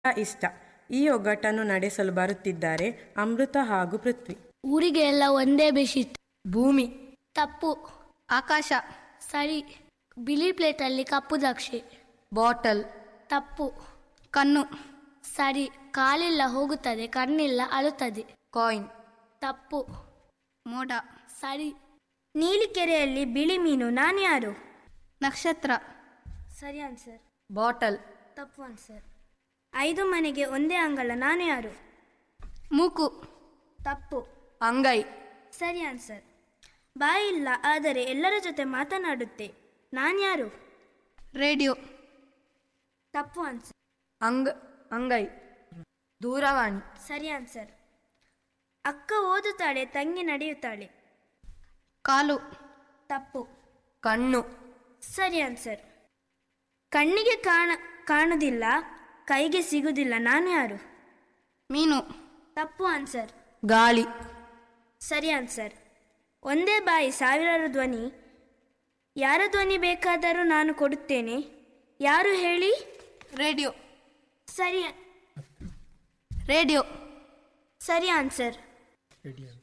ಇಷ್ಟ ಈ ಒಗ್ಗಟ್ಟನ್ನು ನಡೆಸಲು ಬರುತ್ತಿದ್ದಾರೆ ಅಮೃತ ಹಾಗೂ ಪೃಥ್ವಿ ಊರಿಗೆ ಎಲ್ಲ ಒಂದೇ ಬೆಡ್ಶೀಟ್ ಭೂಮಿ ತಪ್ಪು ಆಕಾಶ ಸರಿ ಬಿಳಿ ಪ್ಲೇಟಲ್ಲಿ ಕಪ್ಪು ದ್ರಾಕ್ಷಿ ಬಾಟಲ್ ತಪ್ಪು ಕಣ್ಣು ಸರಿ ಕಾಲಿಲ್ಲ ಹೋಗುತ್ತದೆ ಕಣ್ಣಿಲ್ಲ ಅಳುತ್ತದೆ ಕಾಯಿನ್ ತಪ್ಪು ಮೋಡ ಸರಿ ನೀಲಿ ಕೆರೆಯಲ್ಲಿ ಬಿಳಿ ಮೀನು ನಾನು ಯಾರು ನಕ್ಷತ್ರ ಸರಿ ಆನ್ಸರ್ ಬಾಟಲ್ ತಪ್ಪು ಆನ್ಸರ್ ಐದು ಮನೆಗೆ ಒಂದೇ ಅಂಗಳ ನಾನು ಯಾರು ಮೂಕು ತಪ್ಪು ಅಂಗೈ ಸರಿ ಆನ್ಸರ್ ಬಾಯಿಲ್ಲ ಆದರೆ ಎಲ್ಲರ ಜೊತೆ ಮಾತನಾಡುತ್ತೆ ನಾನು ಯಾರು ರೇಡಿಯೋ ತಪ್ಪು ಆನ್ಸರ್ ಅಂಗ ಅಂಗೈ ದೂರವಾಣಿ ಸರಿ ಆನ್ಸರ್ ಅಕ್ಕ ಓದುತ್ತಾಳೆ ತಂಗಿ ನಡೆಯುತ್ತಾಳೆ ಕಾಲು ತಪ್ಪು ಕಣ್ಣು ಸರಿ ಆನ್ಸರ್ ಕಣ್ಣಿಗೆ ಕಾಣ ಕಾಣುವುದಿಲ್ಲ ಕೈಗೆ ಸಿಗುವುದಿಲ್ಲ ನಾನು ಯಾರು ಮೀನು ತಪ್ಪು ಆನ್ಸರ್ ಗಾಳಿ ಸರಿ ಆನ್ಸರ್ ಒಂದೇ ಬಾಯಿ ಸಾವಿರಾರು ಧ್ವನಿ ಯಾರ ಧ್ವನಿ ಬೇಕಾದರೂ ನಾನು ಕೊಡುತ್ತೇನೆ ಯಾರು ಹೇಳಿ ರೇಡಿಯೋ ಸರಿ ರೇಡಿಯೋ ಸರಿ ಆನ್ಸರ್ ರೇಡಿಯೋ